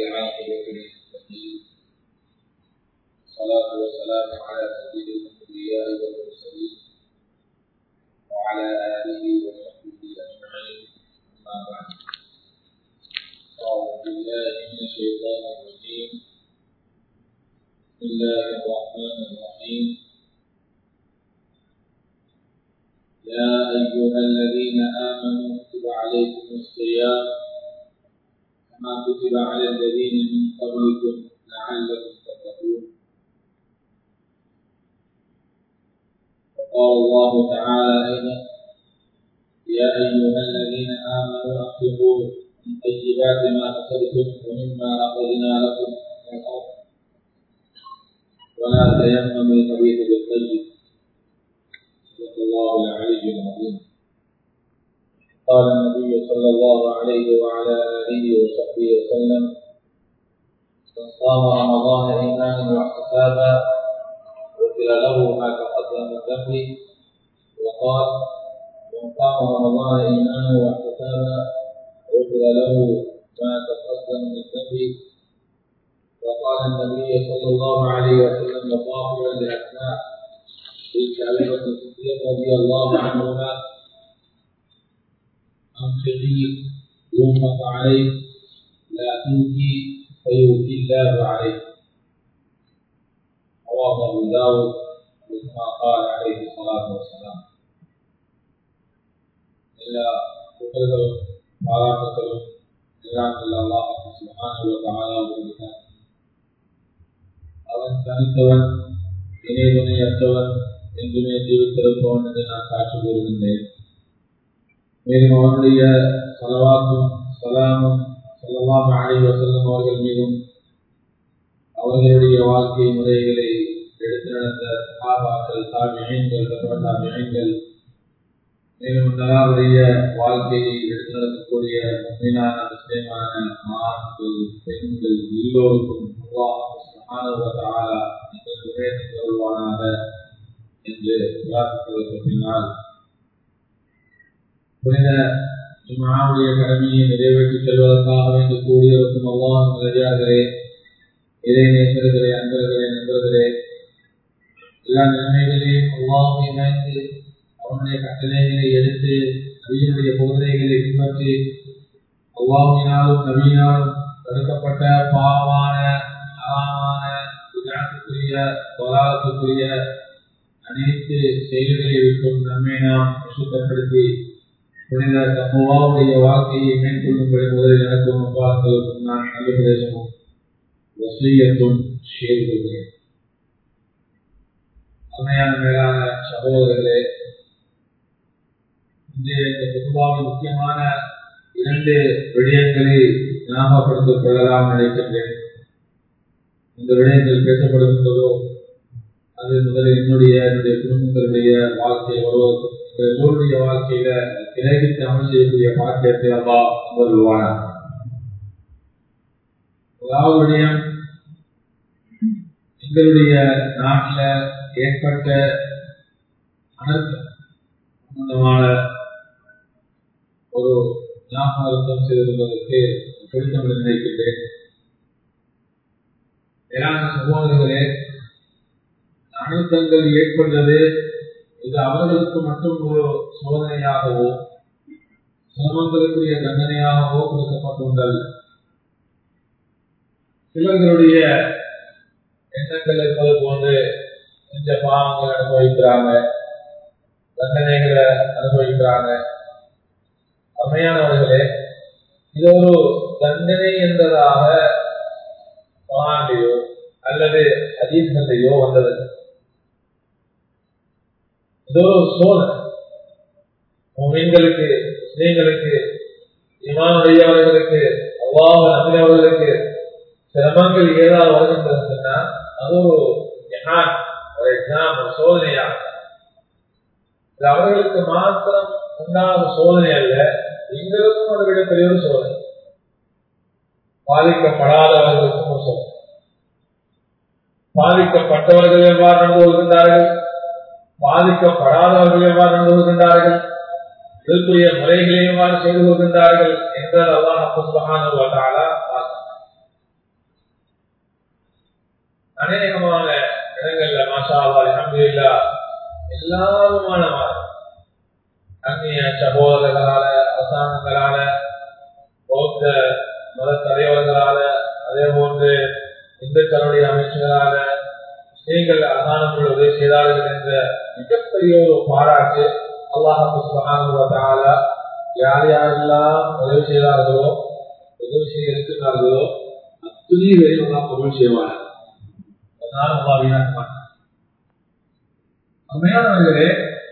والعاقبة للمتقين الصلاة والسلام على سيد الأنبياء والمرسلين وعلى آله وصحبه أجمعين أما بعد أعوذ بالله من الشيطان الرجيم بسم الله الرحمن الرحيم يا أيها الذين آمنوا كتب عليكم الصيام كما كتب على الذين من قبلكم لعلكم تتقون وقال الله تعالى أيضا يا أيها الذين آمنوا أنفقوا من طيبات ما كسبتم ومما أخرجنا لكم من الأرض ولا تيمموا الخبيث بالطيب صدق الله العلي العظيم قال النبي صلى الله عليه وعلى آله وصحبه وسلم من صام رمضان إيمانا واحتسابا غفر له ما تقدم من ذنبه وقال من قام رمضان إيمانا واحتسابا غفر له ما تقدم من ذنبه وقال النبي صلى الله عليه وسلم مخاطبا لأسماء بنت أبي بكر الصديق رضي الله عنهما أنفقي ينفق عليك لا توتي فيؤتي الله عليك رواه أبو داود كما قال عليه الصلاة والسلام إلا புகழ்களும் பாராட்டுகளும் எல்லாம் அல்லாஹ் சுப்ஹானஹு வ தஆலா அவன் தனித்தவன் இணைவனையற்றவன் என்றுமே ஜீவித்திருப்பவன் என்று நான் காட்சி கூறுகின்றேன் மேலும் அவனுடைய சலவாக்கும் சலாமும் சலவாம் அழை வசல்லம் அவர்கள் மீதும் அவர்களுடைய வாழ்க்கை முறைகளை எடுத்து நடந்த சகாபாக்கள் தாமியங்கள் தாமியங்கள் மேலும் தலாவுடைய வாழ்க்கையை எடுத்து நடக்கக்கூடிய உண்மையான முஸ்லிமான ஆண்கள் பெண்கள் எல்லோருக்கும் வருவானாக என்று பிரார்த்திப்பதற்கு பின்னால் புனித ஜுமாவுடைய கடமையை நிறைவேற்றிச் செல்வதற்காக வேண்டி கூடியிருக்கும் அவ்வாறு நிலையார்களே இதை நேசர்களே அன்பர்களே நண்பர்களே எல்லா நிலைமைகளையும் அவ்வாறு இணைந்து அவனுடைய கட்டளைகளை எடுத்து நவீனுடைய போதனைகளை பின்பற்றி அவ்வாவினாலும் நவீனாலும் தடுக்கப்பட்ட பாவமான அறாமான விஜாத்துக்குரிய தொலாத்துக்குரிய அனைத்து செயல்களை விட்டும் நம்மை நாம் சுத்தப்படுத்தி புனித சமூகாவுடைய வாழ்க்கையை மேற்கொள்ளும்படி முதலில் எனக்கும் அப்பாக்களுக்கும் நான் நல்ல பிரதேசமும் வசீகத்தும் செய்துள்ளேன் அருமையான மேலான சகோதரர்களே இன்றைய இந்த குடும்பாவின் முக்கியமான இரண்டு விடயங்களை ஞாபகப்படுத்திக் கொள்ளலாம் நினைக்கின்றேன் இந்த விடயங்கள் பேசப்படுகின்றதோ அது முதலில் என்னுடைய என்னுடைய குடும்பங்களுடைய வாழ்க்கை வருவதற்கும் எல்லோருடைய வாழ்க்கையில கிரகித்து அமல் செய்யக்கூடிய பாக்கியத்தை அல்லா வருவானா முதலாவது விடயம் எங்களுடைய நாட்டில் ஏற்பட்ட அனர்த்தம் சம்பந்தமான ஒரு ஞாபகம் செய்து கொள்வதற்கு பிடித்தம் நிர்ணயிக்கின்றேன் வேளாண் சகோதரர்களே அனர்த்தங்கள் ஏற்பட்டது இது அவர்களுக்கு மட்டும் ஒரு சோதனையாகவோ சிரமங்களுக்குரிய தண்டனையாகவோ கொடுக்கப்பட்டுள்ளது சிலர்களுடைய எண்ணங்கள் இருப்பது போன்று கொஞ்ச பாவங்கள் அனுபவிக்கிறாங்க தண்டனைகளை அனுபவிக்கிறாங்க அம்மையானவர்களே இது ஒரு தண்டனை என்பதாக குரான்லையோ அல்லது அதீசந்தையோ வந்தது இது ஒரு சோதனை மீன்களுக்கு முஸ்லீம்களுக்கு இமானுடையவர்களுக்கு அவ்வாக நம்பினவர்களுக்கு சிரமங்கள் ஏதாவது வருகின்றது சொன்னா அது ஒரு ஒரு எக்ஸாம் ஒரு சோதனையாக இது அவர்களுக்கு மாத்திரம் உண்டான சோதனை அல்ல எங்களுக்கும் ஒரு மிகப்பெரிய ஒரு சோதனை பாதிக்கப்படாதவர்களுக்கும் ஒரு சோதனை பாதிக்கப்பட்டவர்கள் எவ்வாறு நடந்து கொள்கின்றார்கள் பாதிக்கப்படாதவர்கள் எவ்வாறு நடந்து கொள்கின்றார்கள் இதற்குரிய முறைகளை எவ்வாறு செய்து கொள்கின்றார்கள் என்பதெல்லாம் சுபகான அநேகமான இடங்கள்ல மாஷா அலமதுல்லா எல்லாருமான அந்நிய சகோதரர்களால அரசாங்கங்களால பௌத்த மத தலைவர்களால அதே போன்று இந்துக்களுடைய அமைச்சர்களால நீங்கள் அசானத்தில் உதவி செய்தார்கள் என்ற மிகப்பெரிய ஒரு பாராட்டு அல்லாஹு சுபகான யார் யாரெல்லாம் உதவி செய்தார்களோ உதவி செய்ய இருக்கிறார்களோ அத்துணை வரையும் எல்லாம் உதவி செய்வார் அதனால் அல்லா வீணாக்க மாட்டார் உண்மையானவர்களே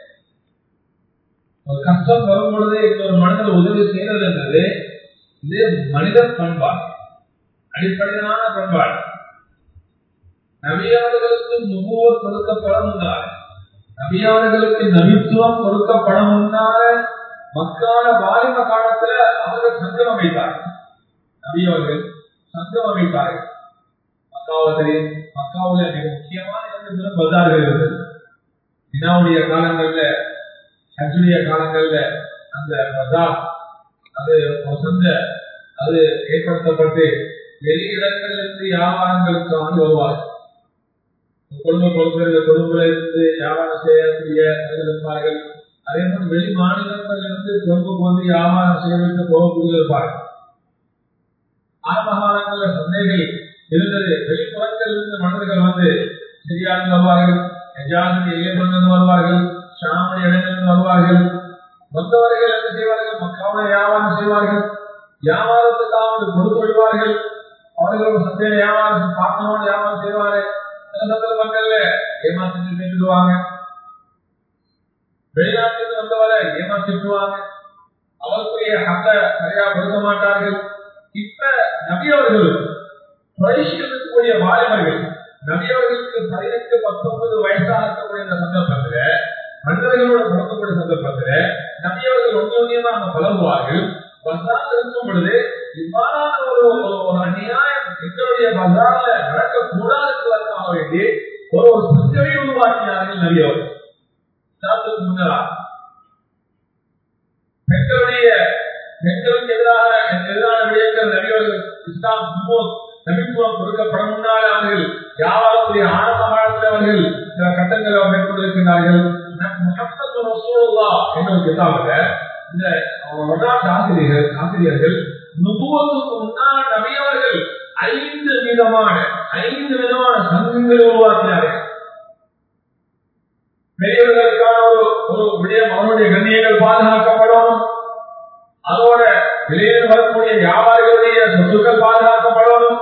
ஒரு கஷ்டம் வரும் பொழுது ஒரு மனிதர் உதவி செய்யறது என்பது இது மனித பண்பாடு அடிப்படையான பண்பாடு நபியாளர்களுக்கு நுகர்வோர் கொடுக்கப்பட முன்னால நபியாளர்களுக்கு நபித்துவம் கொடுக்கப்பட முன்னால மக்கால வாலிப காலத்துல அவர்கள் சங்கம் அமைத்தார்கள் நபியவர்கள் சங்கம் அமைத்தார்கள் மக்காவதிலே மக்காவுல மிக முக்கியமான இரண்டு பஜார்கள் இருந்தது வினாவுடைய காலங்கள்ல ஹஜ்ஜுடைய காலங்கள்ல அந்த பஜார் அது சொந்த அது ஏற்படுத்தப்பட்டு வெளி இடங்களிலிருந்து வியாபாரங்களுக்காக வருவார்கள் குடும்ப கொடுக்கிற குடும்பத்தில் இருந்து வியாபாரம் செய்யக்கூடிய இருப்பார்கள் அதே போல் வெளி மாநிலங்களிலிருந்து கொண்டு போது வியாபாரம் செய்வதற்கு போகக்கூடிய இருப்பார்கள் ஆரம்ப காலங்களில் சந்தைகள் இருந்தது வெளிப்புறத்தில் இருந்து மனிதர்கள் வந்து சிரியாவில் வருவார்கள் எஜாதி எல்லைப்பிலிருந்து வருவார்கள் ஷாமணி இடங்களிலிருந்து வருவார்கள் மற்றவர்கள் என்ன செய்வார்கள் மக்காவுடைய வியாபாரம் செய்வார்கள் வியாபாரத்துக்காக கொடுத்து விடுவார்கள் அவர்கள் சந்தையில வியாபாரம் பார்க்கணும் வியாபாரம் செய்வார்கள் சில சந்தர்ப்பங்கள்ல ஏமாத்தி நின்றுடுவாங்க வெளிநாட்டில் வந்தவரை ஏமாத்திடுவாங்க அவருக்குரிய ஹக்க சரியா கொடுக்க மாட்டார்கள் இப்ப நபியவர்கள் இருக்கக்கூடிய வாலிபர்கள் நபியவர்களுக்கு பதினெட்டு பத்தொன்பது வயசாக இருக்கக்கூடிய இந்த சந்தர்ப்பத்துல மனிதர்களோட பழக்கக்கூடிய சந்தர்ப்பத்துல நபியவர்கள் ஒன்று ஒன்றியமாக பழகுவார்கள் பசார் இருக்கும் பொழுது இவ்வாறான ஒரு ஒரு அநியாயம் எங்களுடைய பசார்ல நடக்கக்கூடாது என்பதற்காக வேண்டி ஒரு ஒரு சிந்தனை உருவாக்கினார்கள் நபியவர்கள் முன்னரா பெண்களுடைய பெண்களுக்கு எதிராக எதிரான விடயங்கள் நபியவர்கள் இஸ்லாம் நபித்துவம் கொடுக்கப்பட முன்னால் அவர்கள் யாவாரத்துடைய ஆரம்ப காலத்தில் அவர்கள் சில கட்டங்களை மேற்கொண்டிருக்கிறார்கள் முகமது ரசூலுல்லா என்ற ஒரு கிதாபில் இந்த வரலாற்று ஆசிரியர்கள் ஆசிரியர்கள் நுபுவத்துக்கு முன்னால் நபியவர்கள் ஐந்து விதமான ஐந்து விதமான சங்கங்களை உருவாக்கினார்கள் பெரியவர்களுக்கான ஒரு ஒரு விடயம் அவருடைய கண்ணியங்கள் பாதுகாக்கப்படணும் அதோட வெளியில் வரக்கூடிய வியாபாரிகளுடைய சொத்துக்கள் பாதுகாக்கப்படணும்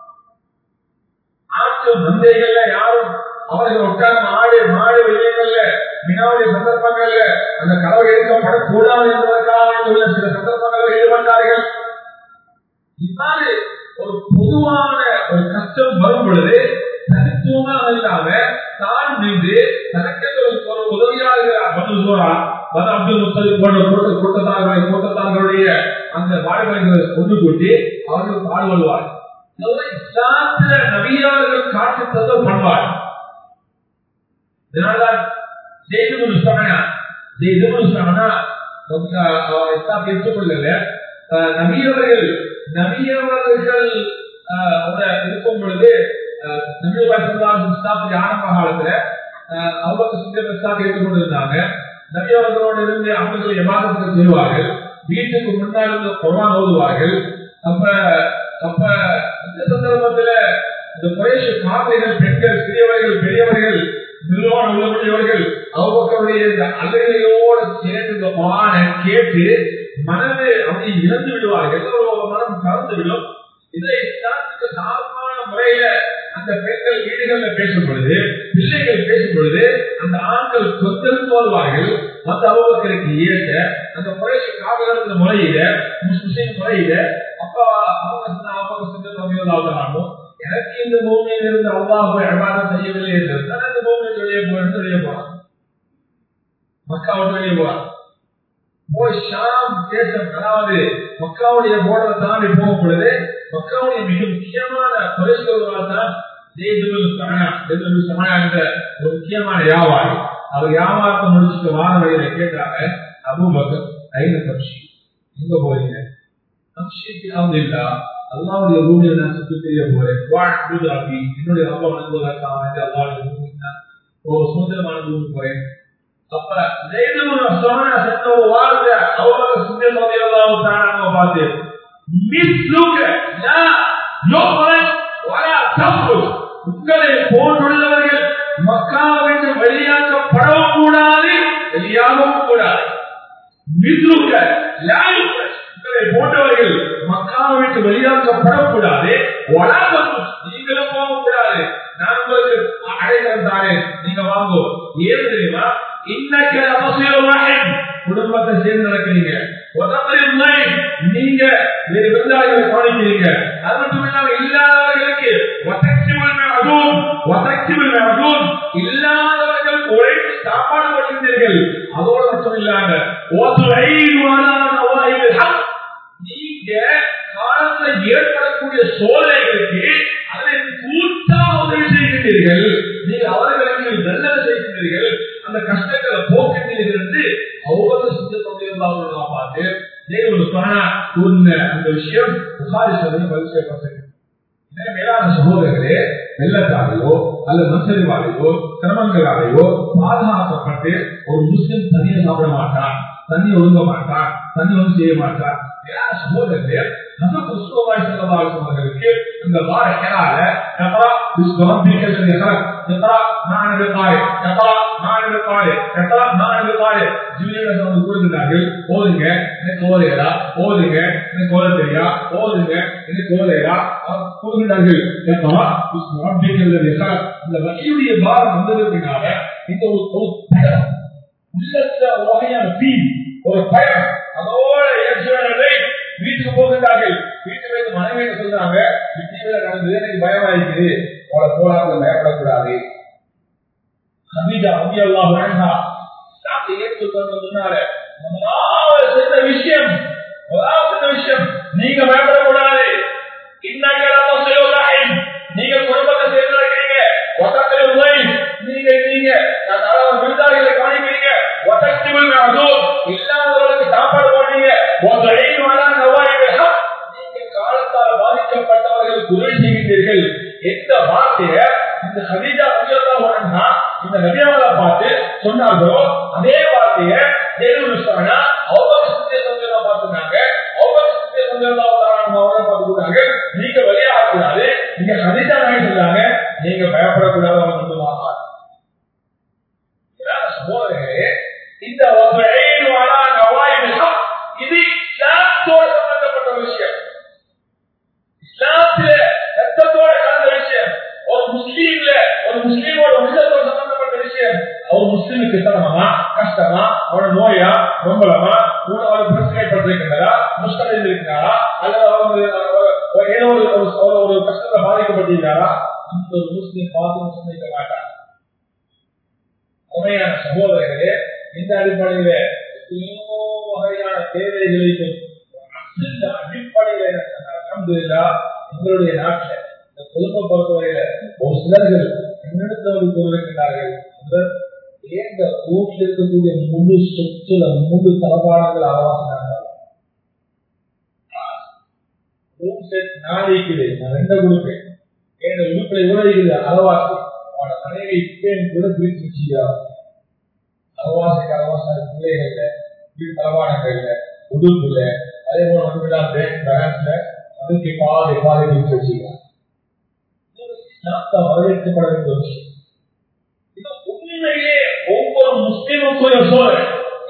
ஆற்று மந்தைகள்ல யாரும் அவர்கள் உட்கார்ந்து ஆடு மாடு வெளியங்கள்ல வினாவுடைய சந்தர்ப்பங்கள்ல அந்த கலவை எடுக்கப்படக்கூடாது என்பதற்காக உள்ள சில சந்தர்ப்பங்களில் ஈடுபட்டார்கள் இவ்வாறு ஒரு பொதுவான ஒரு கஷ்டம் வரும் பொழுது தனித்துவமாக இல்லாம தான் நின்று தனக்கு ஒரு உதவியாக பதில் சோரா மத அப்துல் முத்தலிப் போன்ற கூட்ட கூட்டத்தார்களை கூட்டத்தார்களுடைய அந்த வாழ்களை கொண்டு கூட்டி அவர்கள் பாடுபடுவார் இஸ்லாத்துல நபியாளர்கள் காட்டு தந்த பண்பாடு இதனால்தான் செய்து சொன்னா செய்து சொன்னா இஸ்லாம் ஏற்றுக்கொள்ளல நபியவர்கள் நபியவர்கள் இருக்கும் பொழுது ஆரம்ப காலத்துல அவங்க சிங்கத்தாக ஏற்றுக்கொண்டிருந்தாங்க நபியவர்களோடு இருந்து அவர்கள் எமாதத்தை செய்வார்கள் வீட்டுக்கு முன்னால் இருந்து குரான் ஓதுவார்கள் அப்ப அப்ப இந்த சந்தர்ப்பத்துல இந்த குறைஷ குழந்தைகள் பெண்கள் சிறியவர்கள் பெரியவர்கள் நிர்வாணம் உள்ளவர்கள் அவர்களுடைய இந்த அலைகளோடு சேர்ந்து இந்த குரான கேட்டு மனதை அப்படி இழந்து விடுவார்கள் மனம் கலந்து விடும் இதை இஸ்லாத்துக்கு சார்பான முறையில அந்த பெண்கள் வீடுகள்ல பேசும் பொழுது பிள்ளைகள் பேசும் பொழுது அந்த ஆண்கள் கொத்தெடுத்து வருவார்கள் மற்ற அலுவலர்களுக்கு ஏற்ற அந்த முறைக்கு காவலர்கள் முறையில முஸ்லிம் முறையில அப்ப அவங்க அவங்க செஞ்சு எனக்கு இந்த பூமியில் இருந்து அல்லாஹ் வியாபாரம் செய்யவில்லை என்று இந்த பூமியில் வெளியே போய் வெளியே போறான் மக்காவோட வெளியே போறான் போய் ஷாம் தேசம் அதாவது மக்காவுடைய போர்டரை தாண்டி போகும் பொழுது மக்காவுடைய மிக முக்கியமான பரிசுகள் தான் ஒரு முக்கியமான வியாபாரி அவர் வியாபாரத்தை முடிச்சுட்டு வார வழியில கேட்டாங்க அபூபக்கர் ஐந்து கட்சி எங்க போறீங்க கட்சிக்கு அவங்க இல்லா அல்லாவுடைய பூமியை நான் சுற்றி செய்ய போறேன் வாழ் அப்படி என்னுடைய அப்பா வணங்குவதற்காக வேண்டி அல்லாவுடைய பூமி நான் ஒரு சுதந்திரமான பூமி போறேன் அப்ப ஜெயிதும் சொன்ன சென்ற ஒரு வார்த்தை அவங்க சுந்தரம் எல்லாம் தானாக பார்த்து மிஸ்லுக லா யோகன் வலா தப்பு உங்களை போன்றுள்ளவர்கள் மக்காவிட்டு வெளியாக்கப்படவும் கூடாது வெளியாகவும் கூடாது மிஸ்லுக லா உங்களை போன்றவர்கள் மக்காவை விட்டு வெளியாக்கப்படக்கூடாது வலா தப்பு நீங்களும் போகக்கூடாது நான் உங்களுக்கு அழைக்கிறேன் தானே நீங்க வாங்கும் ஏன் தெரியுமா இன்னைக்கு அவசியம் குடும்பத்தை சேர்ந்து நடக்கிறீங்க நீங்க வேறு விருந்தாளிகளை கவனிக்கிறீங்க அது மட்டும் இல்லாம இல்லாதவர்களுக்கு இல்லாதவர்கள் உழைத்து சாப்பாடு கொடுக்கிறீர்கள் அதோடு மட்டும் இல்லாம நீங்க காலத்தில் ஏற்படக்கூடிய சோதனைகளுக்கு அதை கூட்டாக உதவி செய்கின்றீர்கள் நீங்க அவர்களுக்கு நல்லது செய்கின்றீர்கள் அந்த கஷ்டங்களை போக்கின்றீர்கள் என்று அவ்வளவு சித்த கொண்டிருந்தார்கள் பார்த்து தேவனு சொன்னா உண்மை அந்த விஷயம் புகாரி சொல்லி பரிசயப்பட்டது மேலான சகோதரர்களே வெள்ளத்தாலேயோ அல்லது மசரிவாலேயோ சிரமங்களாலேயோ பாதுகாக்கப்பட்டு ஒரு முஸ்லிம் தண்ணியை சாப்பிட மாட்டான் தண்ணி ஒழுங்க மாட்டான் தண்ணி ஒன்று செய்ய மாட்டான் மேலான சகோதரர்களே அவர்களுக்கு இந்த வார கேளால எத்தா ربك الذي خلق اقرا معنا بالقارئ اقرا معنا بالقارئ اقرا معنا بالقارئ ஜூலியர் வந்து கூறுகிறார்கள் ஓதுங்க எனக்கு ஓதையடா ஓதுங்க எனக்கு ஓத தெரியா ஓதுங்க எனக்கு ஓதையடா கூறுகிறார்கள் எقرا بسم ربك الذي خلق இந்த வகையுடைய பாரம் வந்ததற்காக இந்த ஒரு ஒரு பயம் உள்ளத்துல ஒரு வகையான பீல் ஒரு பயம் அதோட இயற்கையானதை வீட்டுக்கு போகின்றார்கள் வீட்டுக்கு வந்து மனைவி சொல்றாங்க வீட்டுல நடந்தது எனக்கு பயமாயிருக்குது அவளை போராட பயப்படக்கூடாது ஹமீதா அபி அல்லாஹ் வேண்டா சாப்பிட்டு ஏற்றுக்கொண்டு சொன்னாரு முதலாவது செஞ்ச விஷயம் முதலாவது செஞ்ச விஷயம் நீங்க பயப்படக்கூடாது இன்னைக்கு செய்வதாயின் நீங்க குடும்பத்தை சேர்ந்து இருக்கிறீங்க ஒத்தத்தில் உதவி நீங்க நீங்க விருந்தாளிகளை கவனிக்கிறீங்க ஒத்தத்தில் அதுவும் இல்லாதவர்களுக்கு சாப்பாடு போடுறீங்க நீங்க காலத்தால் பாதிக்கப்பட்டவர்கள் உதவி செய்கின்றீர்கள் எந்த வார்த்தைய இந்த ஹதீஜா உயர்ந்தா இந்த நபியாவை பார்த்து சொன்னார்களோ அதே வார்த்தைய தேவன் சொன்னா அவங்க பார்த்துனாங்க அவங்க பார்த்துக்கிறாங்க நீங்க வெளியாகக்கூடாது நீங்க ஹதீஜா நாய் சொன்னாங்க நீங்க பயப்படக்கூடாது அவங்க சொல்லுவாங்க சகோதரர்களே இந்த இது இஸ்லாத்தோடு சம்பந்தப்பட்ட விஷயம் இஸ்லாத்தில ரத்தத்தோட கலந்த விஷயம் ஒரு முஸ்லீம்ல ஒரு முஸ்லீமோட உள்ளத்தோட சம்பந்தப்பட்ட விஷயம் அவர் முஸ்லீமுக்கு சிரமமா கஷ்டமா அவனோட நோயா ரொம்பலமா கூட அவர் பிரச்சனை பட்டிருக்கிறாரா முஸ்லிம் இருக்கிறாரா அல்லது அவங்க ஏதோ ஒரு ஒரு கஷ்டத்தை பாதிக்கப்பட்டிருக்காரா அந்த ஒரு முஸ்லீம் பார்த்து முஸ்லிம் மாட்டார் உண்மையான சகோதரர்களே இந்த அடிப்படையில எத்தனையோ வகையான தேவைகளுக்கு அடிப்படையில அலமதுல்லா எங்களுடைய நாட்டில் இந்த குடும்ப பொறுத்தவரையில ஒரு சிலர்கள் என்னிடத்தவர்கள் கூறுகின்றார்கள் எங்க வீட்டில் இருக்கக்கூடிய முழு சொத்துல முழு தளபாடங்கள் ஆவாசினாங்க நாளைக்கு நான் ரெண்ட கொடுப்பேன் என் உடுப்பை உழைக்குது அளவாசி அவனோட மனைவி இப்பயும் கூட பிரித்து வச்சியா அளவாசிக்கு அளவாசி பிள்ளைகள்ல வீட்டு தளபாடங்கள்ல உடுப்புல அதே போல ஒன்றுமில்லா பேங்க் பேலன்ஸ்ல அதுக்கு பாதை பாதை பிரித்து வச்சுக்கலாம் வரவேற்கப்பட வேண்டிய விஷயம் இது உண்மையிலே ஒவ்வொரு முஸ்லீமுக்கும் சோழ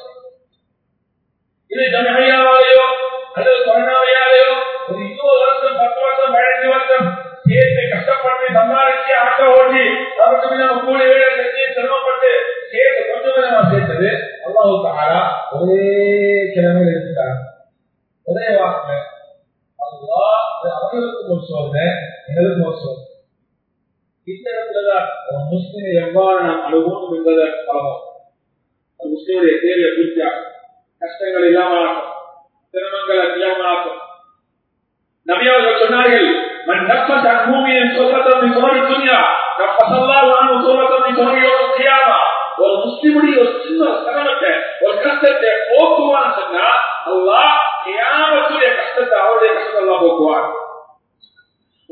இது ஜனகையாவாலேயோ அல்லது கொரோனாவையாலேயோ ஒரு இருபது வருஷம் பத்து வருஷம் பதினஞ்சு வருஷம் சேர்த்து கஷ்டப்பட்டு சம்பாதிச்சு ஆட்டோ ஓட்டி அவருக்கு நம்ம கூலி வேலை செஞ்சு சிரமப்பட்டு சேர்த்து கொஞ்சம் கொஞ்சமா சேர்த்தது அல்லாவுக்கு ஆளா ஒரே கிழமையில் எடுத்துட்டாங்க ஒரே வாக்கு அல்லா அவர்களுக்கு ஒரு சோதனை எங்களுக்கு ஒரு சோதனை இந்த இடத்துலதான் ஒரு முஸ்லிமை எவ்வாறு நாம் அனுபவம் என்பதை பழகும் ஒரு முஸ்லிமுடைய தேவையை பூர்த்தியாகும் கஷ்டங்கள் இல்லாமல் ஆக்கும் சிரமங்கள் இல்லாமல் ஆக்கும் நபியவர்கள் சொன்னார்கள் من نفس عن مؤمن سورة من سور الدنيا نفس الله عنه سورة من سور يوم القيامة ஒரு முஸ்லிமுடைய ஒரு சின்ன சிரமத்தை ஒரு கஷ்டத்தை போக்குவான்னு சொன்னா அல்லாஹ் கியாமத்துடைய கஷ்டத்தை அவருடைய கஷ்டத்தை எல்லாம் போக்குவார்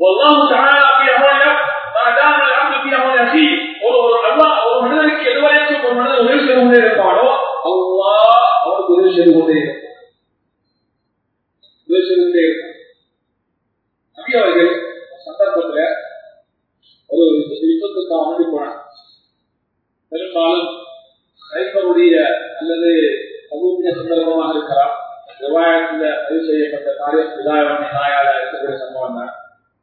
والله تعالى في أمر ما دام العبد في أمر أخيه ஒரு ஒரு அல்லா ஒரு மனிதனுக்கு எதுவரைக்கும் ஒரு மனிதன் உதவி செய்து கொண்டே இருப்பானோ அல்லாஹ் அவருக்கு உதவி செய்து கொண்டே இருப்பான் உதவி செய்து கொண்டே இருப்பான் நபி அவர்கள் சந்தர்ப்பத்துல ஒரு யுத்தத்துக்காக வேண்டி போனாங்க பெரும்பாலும் கைப்பருடைய அல்லது சமூக சந்தர்ப்பமாக இருக்கலாம் விவாயத்தில் பதிவு செய்யப்பட்ட காரியம் விதாயவன் நாயால இருக்கக்கூடிய சம்பவம் தான்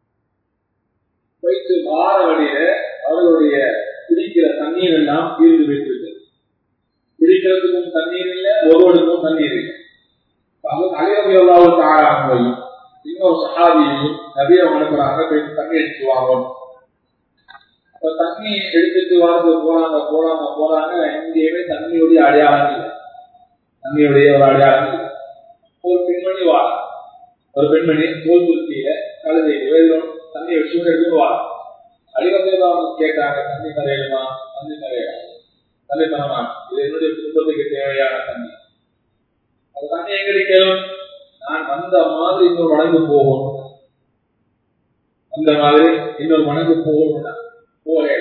வைத்து வார வழியில அவர்களுடைய குடிக்கிற தண்ணீர் எல்லாம் தீர்ந்து வைத்திருக்கிறது குடிக்கிறதுக்கும் தண்ணீர் இல்லை ஒருவருக்கும் தண்ணீர் இல்லை அவங்க அலையவையெல்லாம் தாராகவும் இன்னொரு சகாதியையும் நபியை அனுப்புறாங்க போய் தண்ணி எடுத்து வாங்கணும் இப்ப தண்ணி எடுத்துட்டு வரது போறாங்க போறாங்க போறாங்க எங்கேயுமே தண்ணியுடைய அடையாளம் இல்லை தண்ணியுடைய ஒரு அடையாளம் இல்லை ஒரு பெண்மணி வார ஒரு பெண்மணி தோல் திருத்தியில கழுதை வேலும் தண்ணி வச்சு எடுத்துட்டு வார அடிவந்தையில அவங்க கேட்டாங்க தண்ணி தரையுமா தண்ணி தரையா தண்ணி தரமா இது என்னுடைய குடும்பத்துக்கு தேவையான தண்ணி அந்த தண்ணி எங்க இருக்கணும் நான் வந்த மாதிரி இன்னொரு மடங்கு போகணும் அந்த மாதிரி இன்னொரு மடங்கு போகணும் போகல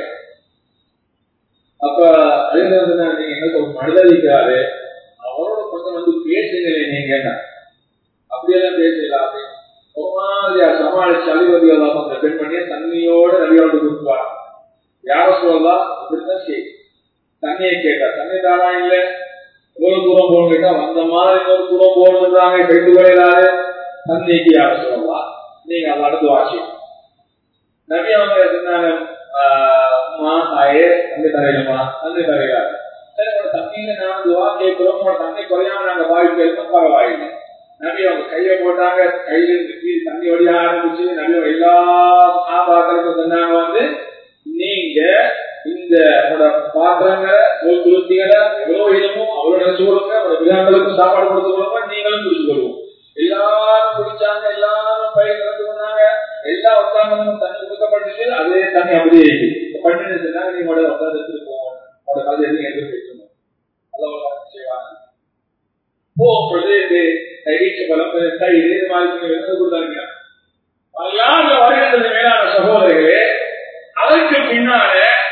அப்ப அழிந்தது நீங்க என்ன ஒரு மனிதர் இருக்கிறாரு அவரோட கொஞ்சம் வந்து பேசுங்களே நீங்க அப்படியெல்லாம் பேசலாம் ஒரு மாதிரியா சமாளிச்சு அழிவது எல்லாம் அந்த பெண்மணியை தண்ணியோட நடிகாண்டு கொடுத்துவாங்க யார சொல்லலாம் இப்படித்தான் சரி தண்ணியை கேட்டா தண்ணி தானா இல்லை இவ்வளவு தூரம் போகணும் கேட்டா வந்த மாதிரி இன்னொரு தூரம் போகணுன்றாங்க போயிட்டு போயிடாது தண்ணிக்கு யார சொல்லலாம் நீங்க அதை அடுத்து வாசி நபி அவங்க சொன்னாங்க அம்மா தாயே தண்ணி தரையிலுமா தண்ணி தரையிலாது சரி உங்களோட தண்ணியில நான் துவா கேட்கிறோம் உங்களோட தண்ணி குறையாம நாங்க வாழ்க்கை பரவாயில்லை நபி அவங்க கையை போட்டாங்க கையில இருந்து தண்ணி வடிய ஆரம்பிச்சு நபி எல்லா சாபாக்களுக்கும் சொன்னாங்க வந்து நீங்க இந்த பாத்திரங்களை துருத்திகளை எவ்வளவு இடமோ அவ்வளவு நினைச்சு கொடுங்க உங்களோட விழாக்களுக்கும் சாப்பாடு கொடுத்து கொடுங்க நீங்களும் குடிச்சு கொள்வோம் எல்லாரும் குடிச்சாங்க எல்லாரும் பயிர் கலந்து கொண்டாங்க எல்லா உட்கார்ந்து தண்ணி கொடுக்கப்பட்டுச்சு அதே தண்ணி அப்படியே இருக்கு பண்ணி சொன்னாங்க நீங்க உட்கார்ந்து எடுத்துட்டு போவோம் அவரோட கதை எதுவும் எதிர்த்து பேசணும் அதான் செய்வாங்க போகும் பொழுது இந்த கைச்சு பலம் தயிர் இது மாதிரி நீங்க வெளியே கொடுத்தாங்க அல்லாத வருகின்றது மேலான சகோதரர்களே அதற்கு பின்னால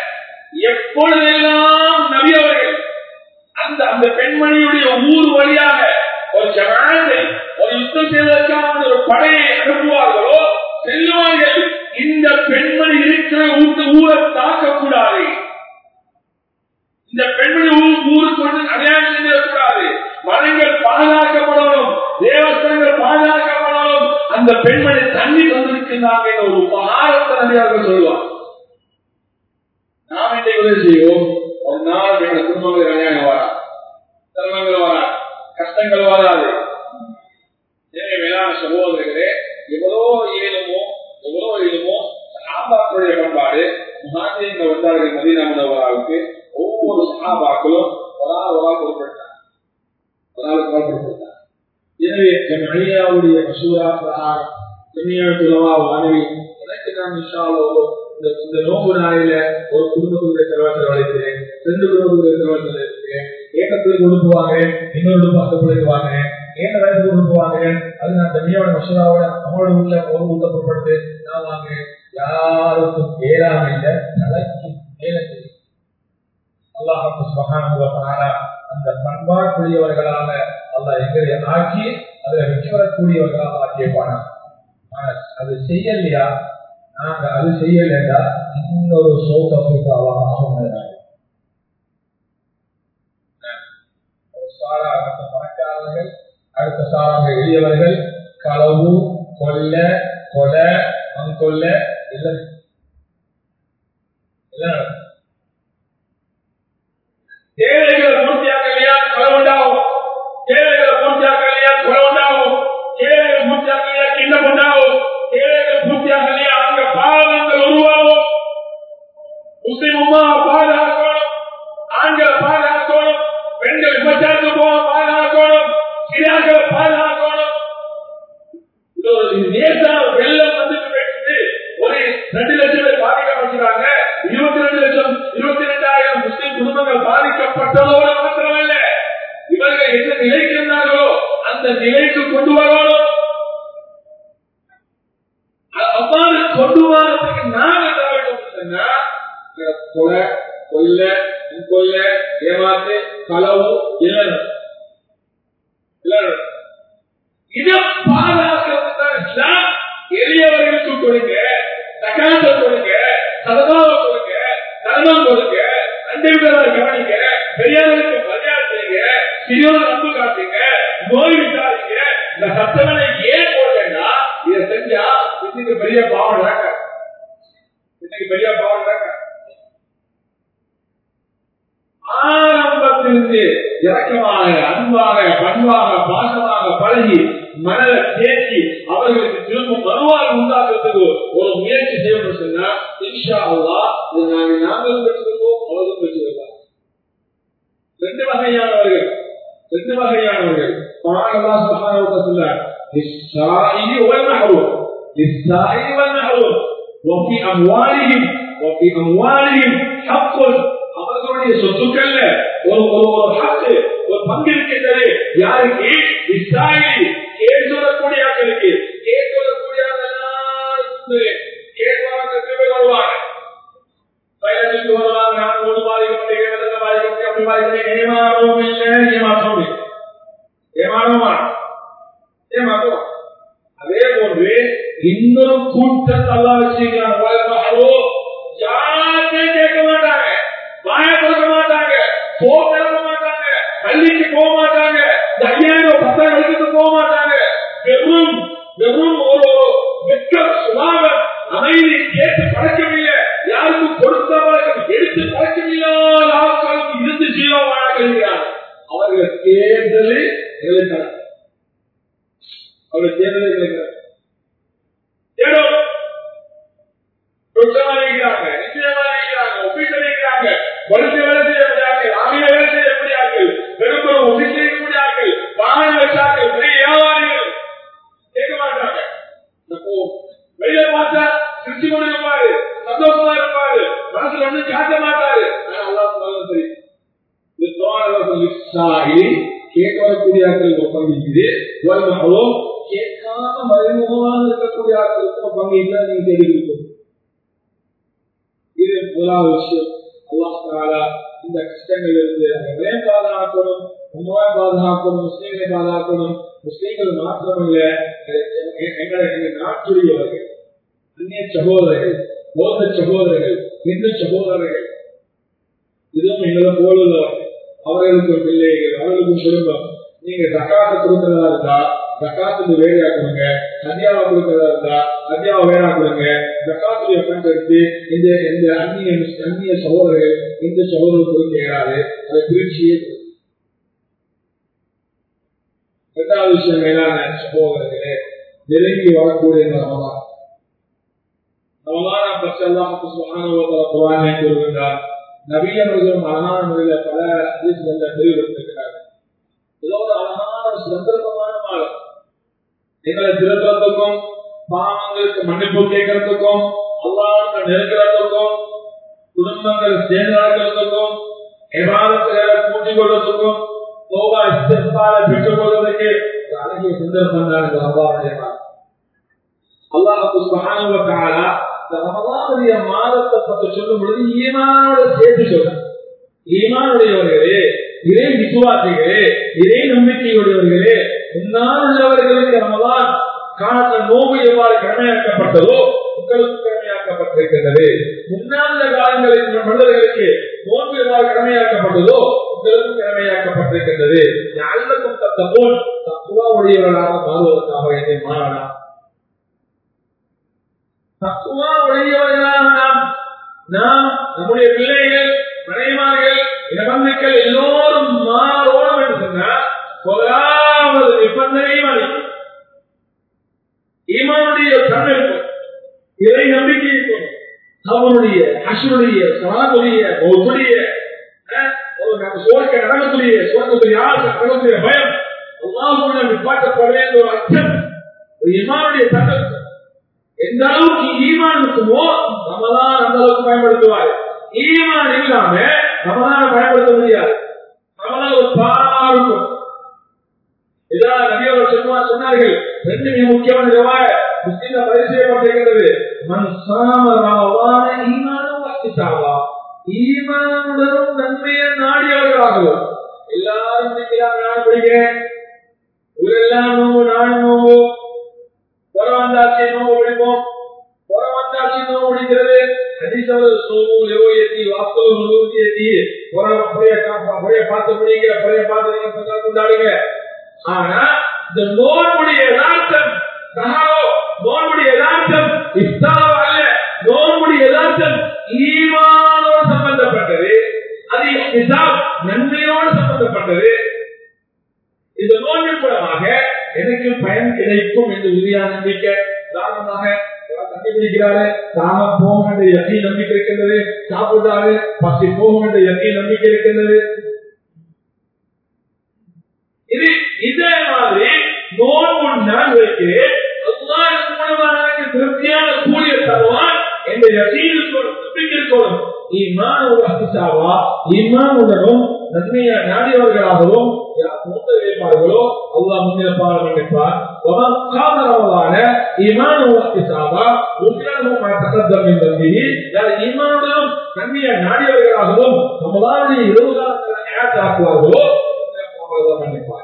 எப்பொழுதெல்லாம் நபி அவர்கள் அந்த அந்த பெண்மணியுடைய ஊர் வழியாக ஒரு ஜமாத்தை ஒரு யுத்தம் செய்வதற்கான ஒரு படையை அனுப்புவார்களோ செல்லுவார்கள் இந்த பெண்மணி இருக்கிற ஊட்டு ஊரை தாக்கக்கூடாது இந்த பெண்மணி ஊர் ஊருக்கு வந்து அடையாளம் செஞ்சிடக்கூடாது மரங்கள் பாதுகாக்கப்படணும் தேவஸ்தங்கள் பாதுகாக்கப்படணும் அந்த பெண்மணி தண்ணி தந்திருக்கிறாங்க ஒரு உபகாரத்தை நடிகார்கள் சொல்லுவாங்க நாம் இன்றைக்கு உதவி செய்வோம் ஒரு நாள் எங்க குடும்பங்கள் கல்யாணம் வரா செல்வங்கள் வரா கஷ்டங்கள் வராது எனவே மேலான சகோதரர்களே எவ்வளோ இயலுமோ எவ்வளோ இயலுமோ சாபாக்களுடைய பண்பாடு முகாந்தியங்கள் வந்தார்கள் மதீனா முனவராவுக்கு ஒவ்வொரு சகாபாக்களும் ஒரு ஆள் ஒரு ஆள் பொருட்படுத்தாங்க ஒரு ஆள் பொருட்படுத்தாங்க எனவே ஜமியாவுடைய மசூரா பிரகாரம் ஜமியாத்துலவா வானவி எனக்கு நான் இன்ஷாலோ இந்த இந்த நோம்பு நாளில ஒரு குடும்பத்துடைய செலவத்தில் வளைக்கிறேன் ரெண்டு குடும்பத்துடைய செலவத்தில் இருக்கிறேன் ஏக்கத்துல கொடுப்புவாங்க இன்னொரு பத்து பிள்ளைக்கு வாங்கினேன் ஏன் வயசு கொடுப்புவாங்க அது நான் தனியோட மசூராவோட அவனோட வீட்டுல ஒரு வீட்டை பொருட்படுத்து நான் வாங்குறேன் யாருக்கும் ஏறாம இல்லை தலைக்கு மேல தெரியும் அல்லாஹு சுபகான அந்த பண்பாட்டுடையவர்களாக அல்ல எங்களை ஆக்கி அதுல வெற்றி வரக்கூடியவர்களாக ஆக்கியப்பான அது செய்யலையா நாங்க அது செய்யலையா இன்னொரு சோக ஆகும் சாரா அடுத்த மறக்காதவர்கள் அடுத்த சாராக எளியவர்கள் களவு கொல்ல கொலை கொல்ல இல்லை தேவைகளை பூர்த்தியாக்கலையா கொலை உண்டாகும் தேவைகளை பூர்த்தியாக்கலையா கொலை உண்டாகும் தேவைகள் பூர்த்தியாக்கலையா கிண்ணம் உண்டாகும் தேவைகள் பூர்த்தியாக்கலையா அங்க பாவங்கள் உருவாகும் முஸ்லிம் உமா பாதுகாக்கணும் ஆண்களை பாதுகாக்கணும் பெண்கள் விபச்சாரத்துக்கு போக பாதுகாக்கணும் சிறியாக்களை பாதுகாக்கணும் இது ஒரு லேசான வெள்ளம் வந்து பேசுது ஒரு ரெண்டு லட்சம் பேர் பாதிக்கப்பட்டிருக்காங்க இருபத்தி ரெண்டு லட்சம் இருபத்தி ரெண்டாயிரம் முஸ்லிம் குடும்பங்கள் பாதிக்கப்பட்டதோடு மாத்திரமல்ல இவர்கள் என்ன நிலைக்கு இருந்தார்களோ அந்த நிலைக்கு கொண்டு வரணும் அவ்வாறு ஏமாத்து களவு இல்லைன்னு இல்லைன்னு இதை பாதுகாக்கிறது தான் இஸ்லாம் எளியவர்களுக்கு கொடுங்க தகாத்த கொடுங்க சதமாவை கொடுங்க தர்மம் கொடுங்க அண்டை விடவரை கவனிங்க பெரியவர்களுக்கு மரியாதை செய்யுங்க சிறியோர் அன்பு காட்டுங்க நோய் விட்டாதீங்க இந்த சத்தங்களை ஏன் போட்டேன்னா இதை செஞ்சா இன்னைக்கு பெரிய பாவம் நடக்க இன்னைக்கு பெரிய பாவம் நடக்க ஆரம்பத்திலிருந்து இறக்கமாக அன்பாக பண்பாக பாசமாக பழகி மனதை தேக்கி அவர்களுக்கு திரும்ப மறுவாழ்வு உண்டாக்குறதுக்கு ஒரு முயற்சி செய்யணும் சொன்னா இன்ஷா அல்லா இதை நாங்கள் நாங்களும் பெற்றுக்கொள்வோம் அவர்களும் பெற்றுக்கொள்வார் ரெண்டு வகையானவர்கள் ரெண்டு வகையானவர்கள் குரான் அல்லாஹ் சுப்ஹானஹு வ தஆலா للسائل والمحروم للسائل والمحروم وفي أموالهم وفي أموالهم حق அவர்களுடைய சொத்துக்கள்ல ஒரு ஒரு ஒரு ஹக்கு ஒரு பங்கு இருக்கின்றது யாருக்கு இஸ்ராயலி கேள் சொல்லக்கூடிய ஆக்களுக்கு கேள் சொல்லக்கூடிய கேட்பாங்க வருவாங்க பயணத்துக்கு வருவாங்க நான் ஒரு பாதிக்கப்பட்டேன் பாதிக்கப்பட்டேன் அப்படி பாதிக்கப்பட்டேன் ஏமாறவும் இல்லை ஏமாற்றவும் இல்லை ஏமாறவுமா ஏமாற்றுவோம் அதே போன்று இன்னொரு கூட்டத்தை எல்லாம் வச்சிருக்கிறாங்க யாருமே கேட்க மாட்டாங்க வாய கொடுக்க மாட்டாங்க போக கிளம்ப மாட்டாங்க பள்ளிக்கு போக மாட்டாங்க ஐயாயிரம் பத்தாயிரம் வரைக்கும் போக மாட்டாங்க வெறும் வெறும் ஒரு வெட்கம் சுபாவம் அமைதி கேட்டு பழக்கமில்லை யாருக்கும் கொடுத்த பழக்கம் எடுத்து பழக்கமில்லாத ஆட்களுக்கு இருந்து ஜீவ வாழ்கிறார் அவர்கள் தேர்தலில் எழுக்கிறார் அவர்கள் தேர்தலில் எழுக்கிறார் தேடும் இருக்கிறாங்க நிச்சயமா இருக்கிறாங்க ஒப்பீட்டு இருக்கிறாங்க வலுத்து வேலை செய்யக்கூடியார்கள் ஆங்கில வேலை செய்யக்கூடியார்கள் பெரும் பெரும் ஒப்பீட்டு செய்யக்கூடியார்கள் வாகன வச்சார்கள் பெரிய வியாபாரிகள் கேட்க மாட்டாங்க வெளியில பார்த்தா திருச்சி கொண்டு இருப்பாரு சந்தோஷமா இருப்பாரு மனசுல ஒண்ணு காட்ட மாட்டாரு ஆனா அல்லா சரி கேட்க வரக்கூடிய ஆட்களுக்கு ஒப்பங்கிக்குது வருமானம் கேட்காம மறைமுகமாக இருக்கக்கூடிய ஆட்களுக்கு ஒப்பங்கிக்கல நீங்க தெரிவிக்கணும் இது முதலாவது விஷயம் அல்லாஹாலா இந்த கஷ்டங்கள் இருந்து அவர்களே பாதுகாக்கணும் உண்மையா பாதுகாக்கணும் முஸ்லீம்களை பாதுகாக்கணும் முஸ்லீம்கள் மாத்திரமல்ல எங்களை எங்கள் நாட்டுடையவர்கள் அந்நிய சகோதரர்கள் பௌத்த சகோதரர்கள் இந்து சகோதரர்கள் இதுவும் எங்களை போலுள்ளவர்கள் அவர்களுக்கு பிள்ளைகள் அவர்களுக்கு குடும்பம் நீங்க தக்காத்த கொடுக்கிறதா இருந்தா ஜக்காத்துக்கு வேலையா கொடுங்க சந்தியாவை கொடுக்கிறதா இருந்தா சந்தியாவை வேலையா கொடுங்க ஜக்காத்துடைய பயன்படுத்தி இந்த இந்த அந்நிய அந்நிய சகோதரர்கள் இந்த சகோதரர் கொடுக்க இயலாது அதை பிரிச்சியே இரண்டாவது விஷயம் மேலான சகோதரர்களே நெருங்கி வரக்கூடிய ரமதான் ரமதான பற்றி அல்லாஹ் சுப்ஹானஹு குர்ஆனை கூறுகின்றார் நபியவர்களும் அழகான முறையில பல ஹதீஸ்கள்ல தெளிவுபடுத்திருக்கிறார்கள் இது ஒரு அழகான ஒரு சந்தர்ப்பமான மாதம் எங்களை திருத்தத்துக்கும் பாவங்களுக்கு மன்னிப்பு கேட்கறதுக்கும் அல்லாஹ் நெருங்கிறதுக்கும் குடும்பங்கள் சேர்ந்து நடக்கிறதுக்கும் எவாதத்துகளை கூட்டிக் கொள்வதற்கும் தோபா இஸ்திஃபாரை பெற்றுக் கொள்வதற்கு ஒரு அழகிய சந்தர்ப்பம் தான் இந்த ரமதானுடைய மாதம் அல்லாஹ் சுப்ஹானஹு வ தஆலா இந்த ரமதானுடைய மாதத்தை பற்றி சொல்லும் பொழுது ஈமானோட சேர்த்து சொல்றாங்க ஈமானுடையவர்களே இறை விசுவாசிகளே இறை நம்பிக்கையுடையவர்களே முன்னால் உள்ளவர்களுக்கு ரமதான் காலத்தில் நோம்பு எவ்வாறு கடமையாக்கப்பட்டதோ உங்களுக்கு கடமையாக்கப்பட்டிருக்கின்றது முன்னால் உள்ள காலங்களில் மனிதர்களுக்கு நோன்பு எவ்வாறு கடமையாக்கப்பட்டதோ உங்களுக்கு கடமையாக்கப்பட்டிருக்கின்றது நல்லக்கும் தத்தமோன் தத்துவா உடையவர்களாக மாறுவதற்காக என்னை மாறலாம் தத்துவா உடையவர்களாக நாம் நாம் நம்முடைய பிள்ளைகள் மனைமார்கள் இளவந்துக்கள் எல்லோரும் மாறோடும் என்று சொன்னால் முதலாவது நிபந்தனையும் அளிக்கும் ஈமானுடைய தன்மைக்கும் இறை நம்பிக்கை இருக்கும் அவனுடைய அசுடைய சனாதுடைய ஒவ்வொருடைய சோர்க்க நடக்கக்கூடிய சோர்க்கக்கூடிய ஆசை நடக்கக்கூடிய பயம் அல்லாஹுடன் நிப்பாட்டப்பட வேண்டிய ஒரு அச்சம் ஒரு இமானுடைய தன்மை எந்த அளவுக்கு ஈமான் இருக்குமோ ரமதான் அந்த அளவுக்கு பயன்படுத்துவார் ஈமான் இல்லாம ரமதான பயன்படுத்த முடியாது ரமதான் ஒரு பாரமா இருக்கும் இதான் நபியவர் சொல்லுவார் சொன்னார்கள் ரெண்டு மிக முக்கியமான ஜவாய முஸ்லீம்ல பதிவு செய்யப்பட்டிருக்கிறது மன் சாம ரமதான ஈமானம் வசித்தாவா ஈமானுடனும் நன்மையை நாடியவர்களாக நாடியவர்களாகவும் எல்லாரும் பிடிக்கிறாங்க நான் பிடிக்கிறேன் ஊரெல்லாம் நோவு நானும் நோவு புறவந்தாட்சி நோவு பிடிப்போம் புறவந்தாட்சி நோவு பிடிக்கிறது ஹதீசவல் நோவு லிரோயத்தி வாஸ்தவ நோவியத்தி புறம் அப்படியே அப்படியே பார்த்து பிடிங்க அப்படியே பார்த்து நீங்க பங்காளி கொண்டாடுங்க ஆனா இந்த நோன்புடைய யதார்த்தம் சகாவோ நோன்புடைய யதார்த்தம் இஃப்தாரோ அல்ல நோன்புடைய யதார்த்தம் ஈமானோடு சம்பந்தப்பட்டது அது இஸ்லாம் நன்மையோடு சம்பந்தப்பட்டது இந்த நோன்பின் மூலமாக எனக்கு பயன் கிடைக்கும் என்று உறுதியான நம்பிக்கை உதாரணமாக கண்டுபிடிக்கிறாரு தாம போகும் என்ற எண்ணி நம்பிக்கை இருக்கின்றது சாப்பிடுறாரு பசி போகும் என்ற எண்ணி நம்பிக்கை இருக்கின்றது இது இதே மாதிரி நோன்பு நான் வைக்கிறேன் மூலமாக திருப்தியான கூலிய தருவான் என்ற யசீனுக்கு நம்பிக்கை இருக்கணும் ஈமான் ஒரு அபிசாவா ஈமான் உடனும் நன்மையை நாடியவர்களாகவும் மூத்த வேட்பாளர்களோ அல்லா முன்னிருப்பார் மன்னிப்பார் காதரவலான ஈமான் ஒரு அபிசாவா உத்திரமும் தகத்தம் என்பது யார் ஈமானுடனும் நன்மையை நாடியவர்களாகவும் நம்மளாருடைய இருபது காலத்தில் ஏற்றாக்குவார்களோ மன்னிப்பார்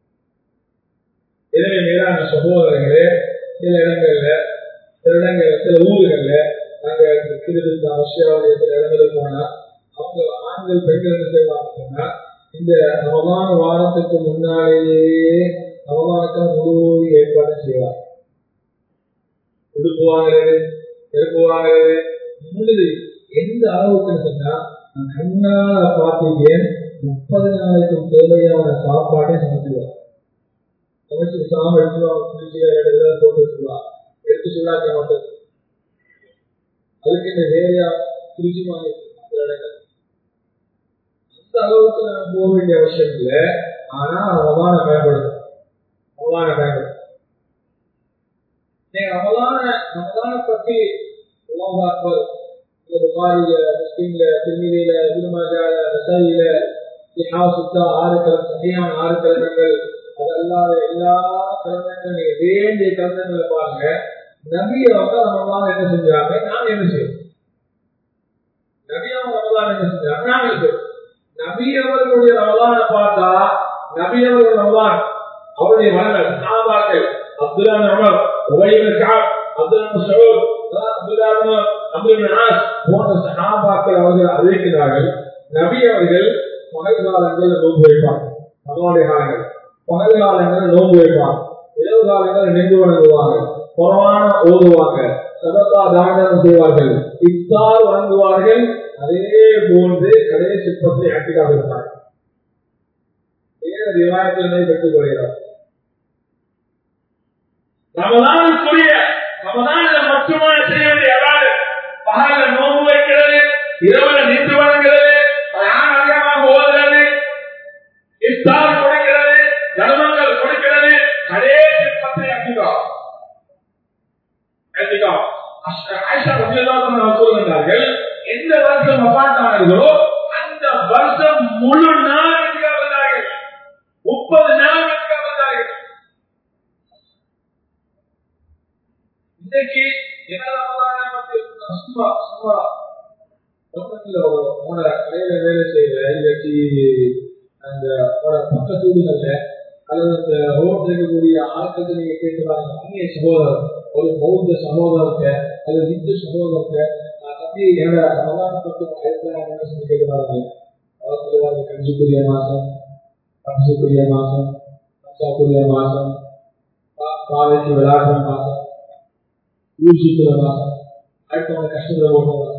எனவே மேலான சகோதரர்களே சில இடங்கள்ல சில இடங்கள்ல சில ஊர்கள்ல நாங்க கிருது ஆஸ்திரேலியா சில இடங்களுக்கு போனா அவங்க ஆண்கள் பெண்கள் என்ன செய்வாங்க சொன்னா இந்த ரமதான வாரத்துக்கு முன்னாலேயே ரமதானுக்கு முழு ஏற்பாடு செய்வார் உடுப்பு வாங்குறது செருப்பு வாங்குறது முழுது எந்த அளவுக்கு சொன்னா நான் கண்ணால பார்த்துக்கேன் முப்பது நாளைக்கு தேவையான சாப்பாட்டை சமைச்சிருவார் சமைச்சு சாம எடுத்துருவாங்க குளிச்சு இடத்துல போட்டு வச்சுருவாங்க எடுத்து சொல்லாக்க மாட்டது அதுக்கு இந்த வேலையா குளிச்சு வாங்க அந்த அளவுக்கு நான் போக வேண்டிய அவசியம் இல்லை ஆனா ரமதான பயன்படுத்தும் ரமதான பயன்படுத்தும் நீங்க ரமதான ரமதான பத்தி இந்த புகாரில முஸ்லீம்ல திருமதியில திருமஜால ரசாயில சுத்தா ஆறு கலம் சரியான ஆறு கலந்தங்கள் அது அல்லாத எல்லா கலந்தங்களும் நீங்க வேண்டிய கலந்தங்களை பாருங்க நபிய வந்து ரமதான் என்ன செஞ்சாங்க நாங்க என்ன செய்வோம் நபியாவும் ரமதான் என்ன செஞ்சாங்க நாங்க என்ன செய்வோம் நபி அவர்களுடைய ரமதான பார்த்தா நபி அவர்கள் ரமதான் அவருடைய மகன்கள் சாபாக்கள் அப்துல்லா அமர் உபயபின் காப் அப்துல்லா மசூத் அப்துல்லா அப்துல் நாஸ் போன்ற சஹாபாக்கள் அவர்கள் அறிவிக்கிறார்கள் நபி அவர்கள் பகல் காலங்களில் நோன்பு வைப்பார் அதனுடைய காலங்கள் பகல் காலங்களில் நோன்பு வைப்பார் இரவு காலங்களில் நின்று வணங்குவாங்க குரவான ஓதுவாங்க சதத்தா தானம் செய்வார்கள் இத்தார் வணங்குவார்கள் அதே போன்று கடைசி பற்றி ஆக்டிவாக இருப்பார்கள் ரிவாயத்தினை பெற்றுக் கொள்கிறார் ரமதானுக்குரிய ரமதான மட்டுமான செய்ய வேண்டிய அதாவது பகல நோன்பு வைக்கிறது இரவுல நின்று வணங்குறது அதிகமாக ஓதுறது இஃப்தார் கொடுக்கிறது தர்மங்கள் கொடுக்கிறது கடைசி பத்தை அடிக்கும் சொல்கிறார்கள் எந்த வருஷம் அப்பாட்டார்களோ அந்த வருஷம் முழு நாள் வந்தார்கள் முப்பது நாள் வந்தார்கள் இன்னைக்கு சும்மா சும்மா வேலை வேலை செய்யற இல்லாட்டி அந்த பக்கத்து வீடுகள்ல அல்லது அந்த ரோட்ல இருக்கக்கூடிய ஆட்களுக்கு நீங்க கேட்கிறாங்க அந்நிய சகோதரர் ஒரு பௌத்த சகோதரத்தை அல்லது இந்து சகோதரத்தை தம்பி என்னோட ரமதான பற்றி என்ன சொல்லி கேட்கிறாங்க அவர்களுக்கு கஞ்சிக்குரிய மாசம் கஞ்சிக்குரிய மாசம் கஞ்சாக்குரிய மாசம் காலைக்கு விளையாடுற மாசம் யூசிக்கிற மாசம் அடுத்தவங்க கஷ்டத்துல போடுற மாசம்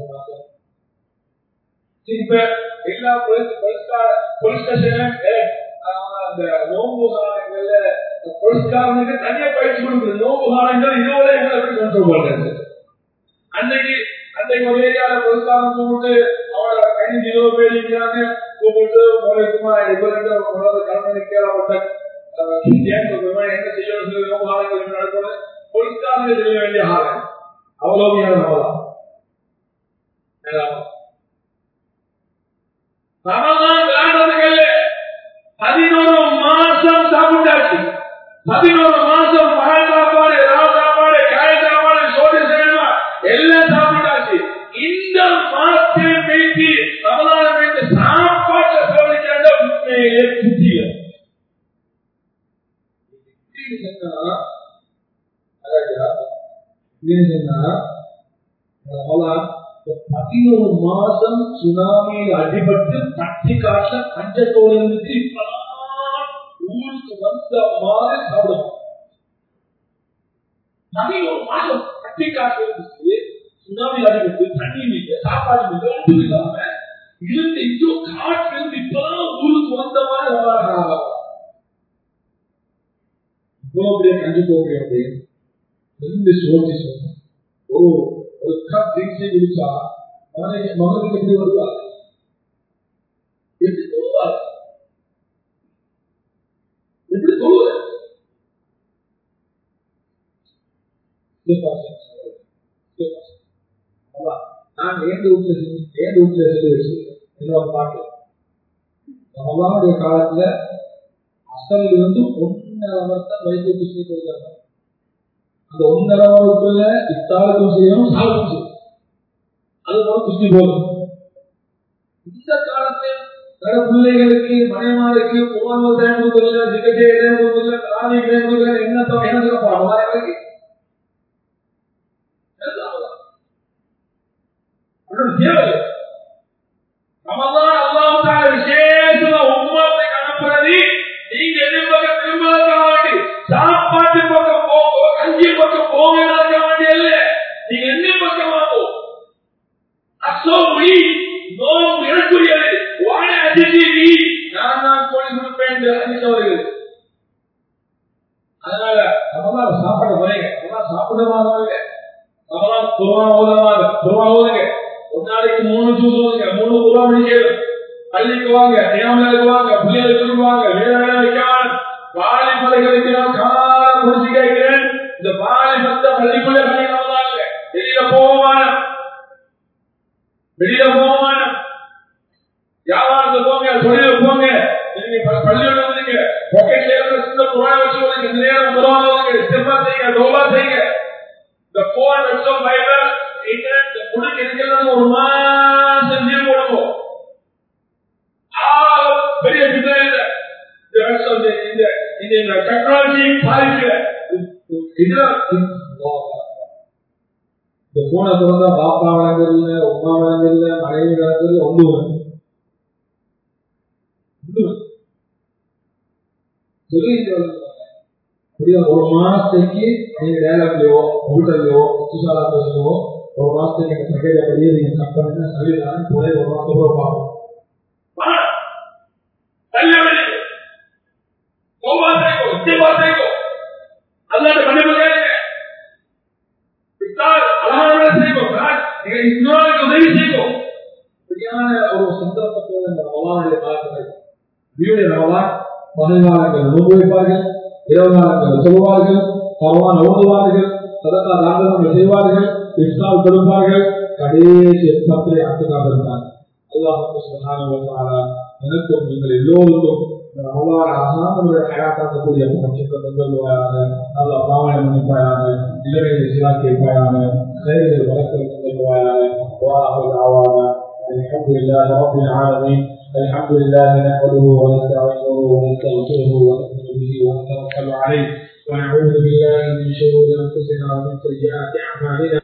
இப்ப எல்லா போலீஸ் ஸ்டேஷன் அந்த நோம்பு காலங்கள்ல போலீஸ்காரனுக்கு தனியா பயிற்சி கொடுக்குது நோம்பு காலங்கள் இதோட எங்களை எப்படி கண்ட்ரோல் பண்றது அன்னைக்கு அன்னைக்கு ஒரு ஏரியால போலீஸ்காரன் கூப்பிட்டு அவனோட பதினஞ்சு இருபது பேர் இருக்கிறாங்க கூப்பிட்டு முறைக்குமா இவர்கிட்ட உணவு கலந்து கேள்விப்பட்ட என்ன செய்யணும் சொல்லி நோம்பு காலங்கள் நடக்கணும் போலீஸ்காரனுக்கு தெரிய வேண்டிய ஆளு அவ்வளவு நம்மதான் ரமதான் விளையாடுறதுக்கு பதினோரு மாசம் சாப்பிட்டாச்சு பதினோரு மாசம் பகல் சாப்பாடு ராவ சாப்பாடு காய சாப்பாடு சோறு செய்யணுமா எல்லாம் சாப்பிட்டாச்சு இந்த மாசத்தில் பேசி ரமதான பேசி சாப்பாட்டை சோதிக்க சொன்னா சொன்னா பதினோரு மாசம் சுனாமியில் அடிபட்டு தட்டி காட்ட பஞ்சத்தோடு இருந்துச்சு இப்பதான் ஊருக்கு வந்த மாதிரி சாப்பிடும் பதினோரு மாசம் தட்டி காட்டு இருந்துச்சு சுனாமியில் அடிபட்டு தண்ணி இல்லை சாப்பாடு இல்லை ஒன்றும் இல்லாம இருந்து இங்கோ காட்டு இருந்து இப்பதான் ஊருக்கு வந்த மாதிரி வராங்க இவ்வளவு பெரிய கஞ்சி போக அப்படின்னு ரெண்டு சோழி சொன்னோம் ஒரு ஒரு கப் ட்ரிங்க்ஸை குடிச்சா மகனுக்கு எப்படி வருவார் எப்படி சொல்லுவார் எப்படி சொல்லுவார் நான் ஏன் வீட்டுல ஏன் வீட்டுல சொல்லி வச்சிருக்கேன் இன்னொரு பாட்டு ரமலானுடைய காலத்துல அசல் இருந்து ஒன்னரை வருஷம் வயதுக்கு செய்து கொடுத்தாங்க அந்த ஒன்னரை வருஷத்துல இத்தாளுக்கும் செய்யணும் சாலுக்கும் செய்யணும் அது போல குஸ்தி போதும் இந்த காலத்தில் தட பிள்ளைகளுக்கு மனைமாருக்கு போன டைம் கொடுக்கல திகஜே டைம் கொடுக்கல காலி டைம் கொடுக்கல என்ன என்ன சொல்ல போறாங்க தேவை ரமதான் அல்லாவுக்கான விசேஷமா உண்மத்தை அனுப்புறது நீங்க எதிர்பார்க்க திரும்ப வேண்டி சாப்பாட்டு பக்கம் போங்க கஞ்சி பக்கம் போங்க வேண்டிய இல்ல நீங்க என்ன பக்கமாகும் அசோமி நோம் இழக்குரியது வாழ அதிர்ச்சி நான் தான் கோழி கொடுப்பேன் வருகிறது அதனால ரமதான் சாப்பிட போறீங்க ரமதான் சாப்பிட மாதிரி ரமதான் துருவா ஓதமாக துருவா ஓதுங்க ஒரு நாளைக்கு மூணு ஜூஸ் ஓதுங்க மூணு ரூபா முடிக்கணும் பள்ளிக்கு வாங்க நியமனத்துக்கு வாங்க பிள்ளைகளுக்கு வாங்க வேலை வைக்காம வாலிபர்களுக்கு நான் கால முடிச்சு கேட்கிறேன் இந்த வாலிபத்தை பள்ளிக்குள்ள பண்ணிக்கிறாங்க வெளியில போவான வெளியில போவான வியாபாரத்தை போங்க தொழில போங்க நீங்க பள்ளியோட வந்துங்க பாக்கெட்ல இருக்கிற சின்ன குரான் வச்சு ஓதுங்க இந்த நேரம் குரான் ஓதுங்க இஸ்திஃபா செய்யுங்க தௌபா செய்யுங்க இந்த போன் வெப்சைட் பைபிள் இன்டர்நெட் முடிக்க இருக்கிறது ஒரு மாசம் லீவ் போடுவோம் பெரிய இந்த இந்த டெக்னாலஜி பாதிக்கிற இந்த போனை திறந்தா பாப்பா வழங்கல உமா வழங்கல மனைவி வழங்கல ஒன்று அப்படியே ஒரு மாசத்துக்கு நீங்க டேலாக்லயோ ஹோட்டல்லையோ சுசாலா பேசலையோ ஒரு மாசத்துக்கு எங்க சகையில வெளியே நீங்க கட் பண்ணுங்க சொல்லிடலாம் போய் ஒரு மாசம் ரூபாய் பார்ப்போம் அல்லாத மன்னிப்பு கேளுங்க அழகான செய்வோம் இன்னொரு உதவி செய்வோம் சரியான ஒரு சந்தர்ப்பத்தோடு இந்த ரமலானுடைய காலத்தில் வீடு ரமலான் பதினாலங்கள் நோன்பு வைப்பார்கள் இரவு நாளங்கள் சொல்வார்கள் பரவான் ஓடுவார்கள் சதத்தா தாண்டவங்கள் செய்வார்கள் இஸ்லாம் கொடுப்பார்கள் கடைசி பத்திரை அத்துக்காக இருந்தாங்க அல்லாஹ் எனக்கும் நீங்கள் எல்லோருக்கும் ரமலான் அசாந்தமுடைய ஹயாத்தாக்கக்கூடிய பட்சத்தை தந்துள்ளுவாயாக நல்ல பாவனை மன்னிப்பாயாக இளமையை சீராக்கி வைப்பாயாக செயல்கள் வழக்கத்தை தந்துள்ளுவாயாக வாராக ஆவாக الحمد لله رب العالمين الحمد لله نحمده ونستعينه ونستغفره ونؤمن به ونتوكل عليه ونعوذ بالله من شرور انفسنا ومن سيئات اعمالنا